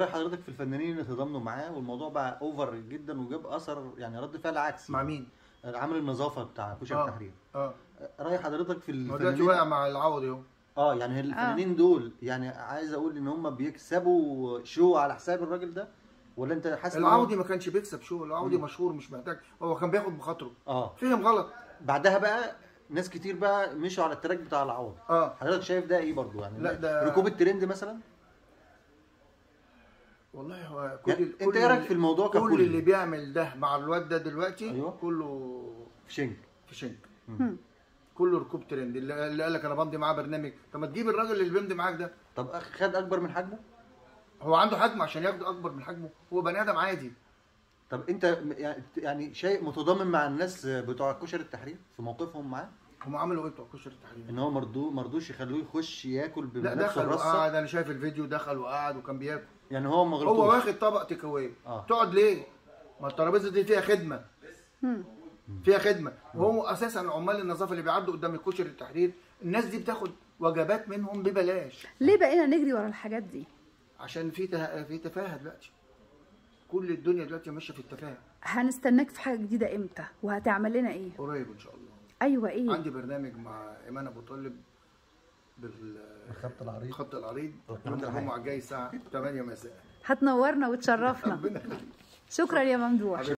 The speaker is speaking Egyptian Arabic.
راي حضرتك في الفنانين اللي تضامنوا معاه والموضوع بقى اوفر جدا وجاب اثر يعني رد فعل عكسي مع مين؟ عامل النظافه بتاع كشري اه التحرير اه راي حضرتك في هو دلوقتي الفنانين واقع مع العوض اهو اه يعني الفنانين دول يعني عايز اقول ان هم بيكسبوا شو على حساب الراجل ده ولا انت حاسس إن هو- العوضي ما كانش بيكسب شو العوضي مشهور مش محتاج هو كان بياخد بخاطره اه فهم غلط بعدها بقى ناس كتير بقى مشوا على التراك بتاع العوض اه حضرتك شايف ده ايه برضو يعني لا، ده- ركوب الترند مثلا والله هو كل يعني كل انت ايه رايك اللي- في الموضوع كل ككل اللي بيعمل ده مع الواد ده دلوقتي أيوه. كله في شنك في شنك مم. كله ركوب ترند اللي اللي قال لك انا بمضي معاه برنامج طب ما تجيب الراجل اللي بيمضي معاك ده طب أخ- خد اكبر من حجمه هو عنده حجم عشان ياخد اكبر من حجمه هو بني ادم عادي طب انت م- يعني- يعني شيء متضامن مع الناس بتوع كشري التحرير في موقفهم معاه هم عملوا ايه بتوع كشري التحرير ان هو مرضو مرضوش يخلوه يخش ياكل لا بنفسه دخل الرصه وقعد انا شايف الفيديو دخل وقعد وكان بياكل يعني هو ما هو غلطوش واخد طبق تيك اواي آه. تقعد ليه؟ ما الترابيزه دي فيها خدمه مم. فيها خدمه وهو اساسا عمال النظافه اللي بيعدوا قدام الكشري التحرير الناس دي بتاخد وجبات منهم ببلاش ليه بقينا نجري ورا الحاجات دي عشان في ته... في تفاهه دلوقتي كل الدنيا دلوقتي ماشيه في التفاهه هنستناك في حاجه جديده امتى وهتعمل لنا ايه قريب ان شاء الله ايوه ايه عندي برنامج مع ايمان ابو طالب بالخط الخط العريض العريض ربنا يوم يرحمه. الجمعه الجاي الساعه 8 مساء هتنورنا وتشرفنا ربنا يخليك شكرا يا ممدوح